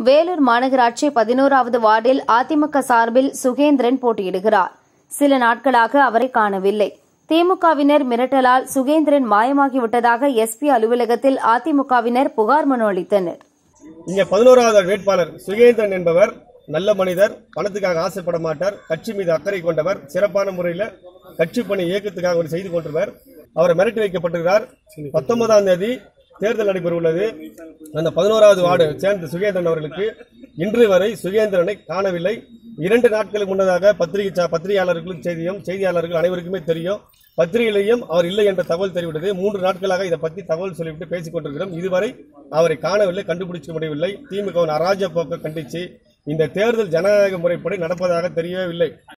வேலூர் மாநகராட்சி பதினோராவது வார்டில் அதிமுக சார்பில் சுகேந்திரன் போட்டியிடுகிறார் சில நாட்களாக அவரை காணவில்லை திமுகவினர் மிரட்டலால் சுகேந்திரன் மாயமாகிவிட்டதாக எஸ்பி அலுவலகத்தில் அதிமுகவினர் புகார் மனு அளித்தனர் இங்க பதினோராவது வேட்பாளர் சுகேந்திரன் என்பவர் நல்ல மனிதர் பணத்துக்காக ஆசைப்பட மாட்டார் கட்சி மீது அக்கறை கொண்டவர் சிறப்பான முறையில் கட்சி பணி இயக்கத்துக்காக ஒரு செய்து கொண்டவர் அவரை மிரட்டி வைக்கப்பட்டிருக்கிறார் பத்தொன்பதாம் தேதி தேர்தல் நடைபெற உள்ளது அந்த பதினோராவது வார்டு சேர்ந்த சுகேந்திரன் அவர்களுக்கு இன்று வரை சுகேந்திரனை காணவில்லை இரண்டு நாட்களுக்கு முன்னதாக பத்திரிகை சா- பத்திரிகையாளர்களுக்கு செய்தியும் செய்தியாளர்கள் அனைவருக்குமே தெரியும் பத்திரிகையிலையும் அவர் இல்லை என்ற தகவல் தெரிவித்தது மூன்று நாட்களாக இதை பற்றி தகவல் சொல்லிவிட்டு பேசிக் கொண்டிருக்கிறோம் இதுவரை அவரை காணவில்லை கண்டுபிடிக்க முடியவில்லை திமுக அராஜ போக்கை கண்டித்து இந்த தேர்தல் ஜனநாயக முறைப்படி நடப்பதாக தெரியவே இல்லை